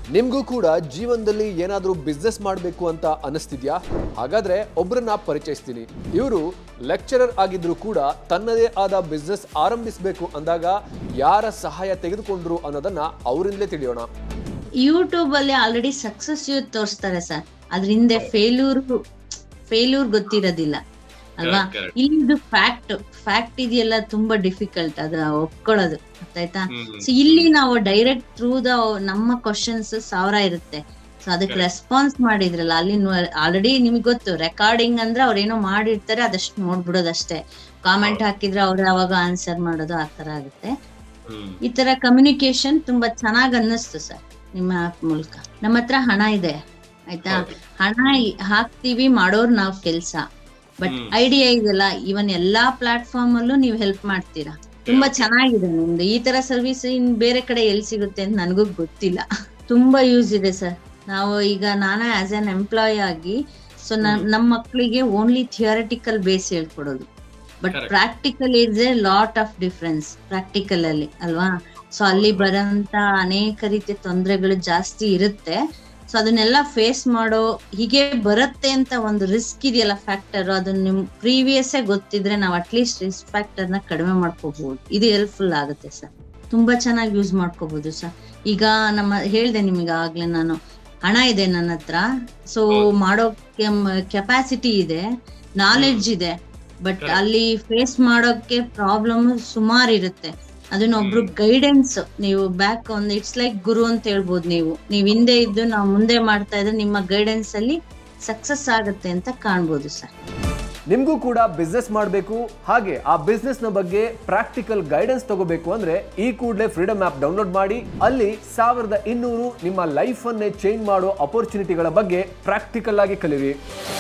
ನಿಮಗೂ ಕೂಡ ಜೀವನದಲ್ಲಿ ಏನಾದರೂ ಬಿಸ್ನೆಸ್ ಮಾಡಬೇಕು ಅಂತ ಅನಿಸ್ತಿದ್ಯಾ ಹಾಗಾದ್ರೆ ಒಬ್ಬರನ್ನ ಪರಿಚಯಿಸ್ತೀನಿ ಇವರು ಲೆಕ್ಚರರ್ ಆಗಿದ್ರು ಕೂಡ ತನ್ನದೇ ಆದ ಬಿಸ್ನೆಸ್ ಆರಂಭಿಸಬೇಕು ಅಂದಾಗ ಯಾರ ಸಹಾಯ ತೆಗೆದುಕೊಂಡ್ರು ಅನ್ನೋದನ್ನ ಅವರಿಂದಲೇ ತಿಳಿಯೋಣ ಯೂಟ್ಯೂಬ್ ಅಲ್ಲಿ ಆಲ್ರೆಡಿ ಸಕ್ಸಸ್ ತೋರಿಸ್ತಾರೆ ಸರ್ ಅದ್ರ ಹಿಂದೆ ಫೇಲ್ಯೂರ್ ಫೇಲ್ಯೂರ್ ಗೊತ್ತಿರೋದಿಲ್ಲ ಅಲ್ವಾ Correct, correct. ಇಲ್ಲಿ ಇದು ಫ್ಯಾಕ್ಟ್ ಫ್ಯಾಕ್ಟ್ ಇದೆಯಲ್ಲ ತುಂಬಾ ಡಿಫಿಕಲ್ಟ್ ಅದ ಒಪ್ಕೊಳ್ಳೋದು ಗೊತ್ತಾಯ್ತಾ ಹ್ಮ್. ಸೊ ಇಲ್ಲಿ ನಾವು ಡೈರೆಕ್ಟ್ ಥ್ರೂ ದ ನಮ್ಮ ಕ್ವಶನ್ಸ್ ಸಾವಿರ ಇರುತ್ತೆ ಸೊ ಅದಕ್ಕೆ Correct. ರೆಸ್ಪಾನ್ಸ್ ಮಾಡಿದ್ರಲ್ಲ ಅಲ್ಲಿ ಆಲ್ರೆಡಿ ನಿಮ್ಗೆ ಗೊತ್ತು ರೆಕಾರ್ಡಿಂಗ್ ಅಂದ್ರೆ ಅವ್ರೇನೋ ಮಾಡಿರ್ತಾರೆ ಅದಷ್ಟು ನೋಡ್ಬಿಡೋದಷ್ಟೇ ಕಾಮೆಂಟ್ ಹೌದು. ಹಾಕಿದ್ರೆ ಅವ್ರು ಯಾವಾಗ ಆನ್ಸರ್ ಮಾಡೋದು ಆ ತರ ಆಗುತ್ತೆ ಹ್ಮ್. ಈ ತರ ಕಮ್ಯುನಿಕೇಶನ್ ತುಂಬಾ ಚೆನ್ನಾಗ್ ಅನ್ನಿಸ್ತು ಸರ್ ನಿಮ್ಮ ಆಪ್ ಮೂಲಕ ನಮ್ಮ ಹತ್ರ ಹಣ ಇದೆ ಆಯ್ತಾ ಹೌದು. ಹಣ ಇ- ಹಾಕ್ತಿವಿ ಮಾಡೋರ್ ನಾವ್ ಕೆಲ್ಸ ಬಟ್ ಹ್ಮ್. ಐಡಿಯಾ ಇದೆಲ್ಲ ಇವನ್ ಎಲ್ಲಾ ಪ್ಲಾಟ್ಫಾರ್ಮ್ ಅಲ್ಲೂ ನೀವು ಹೆಲ್ಪ್ ಮಾಡ್ತೀರಾ ತುಂಬಾ ಚೆನ್ನಾಗಿದೆ ನಿಮ್ದು ಈ ತರ ಸರ್ವಿಸ್ ಇನ್ ಬೇರೆ ಕಡೆ ಎಲ್ಲಿ ಸಿಗುತ್ತೆ ಅಂತ ನನಗೂ ಗೊತ್ತಿಲ್ಲ ತುಂಬಾ ಯೂಸ್ ಇದೆ ಸರ್ ನಾವು ಈಗ ನಾನೇ ಆಸ್ ಅನ್ ಎಂಪ್ಲಾಯ್ ಆಗಿ ಸೊ ನಮ್ಮ ಮಕ್ಕಳಿಗೆ ಓನ್ಲಿ ಥಿಯರಿಟಿಕಲ್ ಬೇಸ್ ಹೇಳ್ಕೊಡೋದು but Correct. Practical is a lot of difference practical ಅಲ್ಲಿ ಅಲ್ವಾ ಸೊ ಅಲ್ಲಿ ಬರೋಂತ ಅನೇಕ ರೀತಿಯ ತೊಂದರೆಗಳು ಜಾಸ್ತಿ ಇರುತ್ತೆ ಸೊ ಅದನ್ನೆಲ್ಲ ಫೇಸ್ ಮಾಡೋ ಹೀಗೆ ಬರುತ್ತೆ ಅಂತ ಒಂದು ರಿಸ್ಕ್ ಇದೆಯಲ್ಲ ಫ್ಯಾಕ್ಟರ್ ಅದನ್ನ ನಿಮ್ ಪ್ರೀವಿಯಸ್ ಗೊತ್ತಿದ್ರೆ ನಾವು ಅಟ್ಲೀಸ್ಟ್ ರಿಸ್ಕ್ ಫ್ಯಾಕ್ಟರ್ ನ ಕಡಿಮೆ ಮಾಡ್ಕೋಬಹುದು ಇದು ಹೆಲ್ಪ್ಫುಲ್ ಆಗುತ್ತೆ ಸರ್ ತುಂಬಾ ಚೆನ್ನಾಗಿ ಯೂಸ್ ಮಾಡ್ಕೋಬಹುದು ಸರ್ ಈಗ ನಮ್ಮ ಹೇಳ್ದೆ ನಿಮಗೆ ಆಗ್ಲೇ ನಾನು ಹಣ ಇದೆ ನನ್ನ ಹತ್ರ ಸೊ ಮಾಡೋ ಕೆಪಾಸಿಟಿ ಇದೆ ನಾಲೆಡ್ಜ್ ಇದೆ ಬಟ್ Correct. ಅಲ್ಲಿ ಫೇಸ್ ಮಾಡೋಕೆ ಪ್ರಾಬ್ಲಮ್ ಸುಮಾರು ಇರುತ್ತೆ ಅದನ್ನ ಒಬ್ರು ಗೈಡೆನ್ಸ್ ನೀವು ಬ್ಯಾಕ್ ಒಂದು ಇಟ್ಸ್ ಲೈಕ್ ಗುರು ಅಂತ ಹೇಳ್ಬೋದು ನೀವು ನೀವ್ ಹಿಂದೆ ಇದ್ದು ನಾವು ಮುಂದೆ ಮಾಡ್ತಾ ಇದ್ರೆ ನಿಮ್ಮ ಗೈಡೆನ್ಸ್ ಅಲ್ಲಿ ಸಕ್ಸಸ್ ಆಗುತ್ತೆ ಅಂತ ಕಾಣ್ಬೋದು ಸರ್ ನಿಮಗೂ ಕೂಡ ಬಿಸ್ನೆಸ್ ಮಾಡಬೇಕು ಹಾಗೆ ಆ ಬಿಸ್ನೆಸ್ನ ಬಗ್ಗೆ ಪ್ರಾಕ್ಟಿಕಲ್ ಗೈಡೆನ್ಸ್ ತಗೋಬೇಕು ಅಂದ್ರೆ ಈ ಕೂಡಲೇ ಫ್ರೀಡಮ್ ಆ್ಯಪ್ ಡೌನ್ಲೋಡ್ ಮಾಡಿ ಅಲ್ಲಿ ಸಾವಿರದ ಇನ್ನೂರು ನಿಮ್ಮ ಲೈಫನ್ನೇ ಚೇಂಜ್ ಮಾಡೋ ಅಪರ್ಚುನಿಟಿಗಳ ಬಗ್ಗೆ ಪ್ರಾಕ್ಟಿಕಲ್ ಆಗಿ ಕಲಿಯಿರಿ